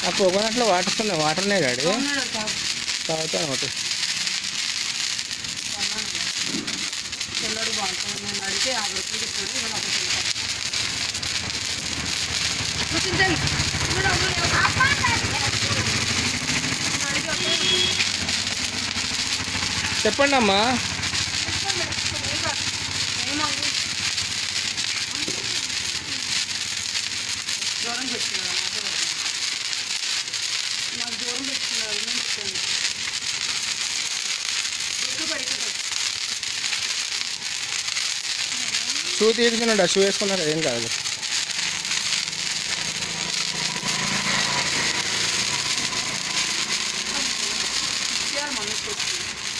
ఆ కోకోనట్లో వాటర్ ఉన్నాయి వాటర్నే డాడీ ఉన్నాడు తాగు. తాగుతాను ఒకటి తెల్లడు బాగుంటుంది నేను అడిగితే యాభై రూపాయలు చెప్పాడు ఇవాళ ఒకటి తింటాను. నువ్వు తింటాను నువ్వు డబ్బులు ఇవ్వు. నేను అడిగి వస్తాను. చెప్పండి అమ్మా తెచ్చుకోండి. ఏం కాదు. ఏమవ్వదు. దూరం పెట్టుకున్నాడు నాకు కూడా. నాకు దూరం పెట్టుకున్నాడు నేను ఇచ్చాను ఎక్కువ పడిపోతుంది షూ తీసుకున్నాడు షూ వేసుకున్నాడు ఏం కాదు ఇచ్చేయాలి మమ్మీ కొట్టి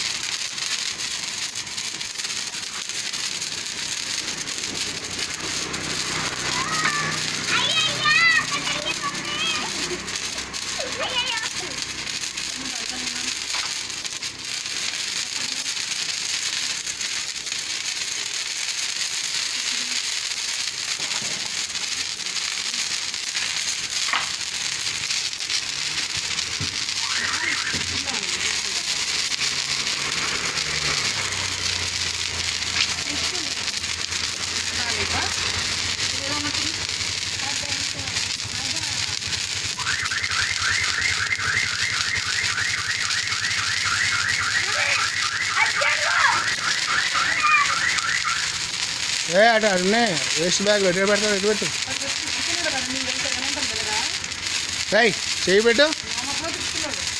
రాలేదా? ఇదేదో ఉన్నట్టుంది. ఏ అటు అటునే వేస్ట్ బ్యాగ్ ఎటు పెడతావు ఎటు పెట్టు అది చికెన్ కదా, నేను వెళ్తే ఏమంటాం కదా రై చేయి పెట్టు మా అమ్మ కూడా తిప్పుతున్నాడు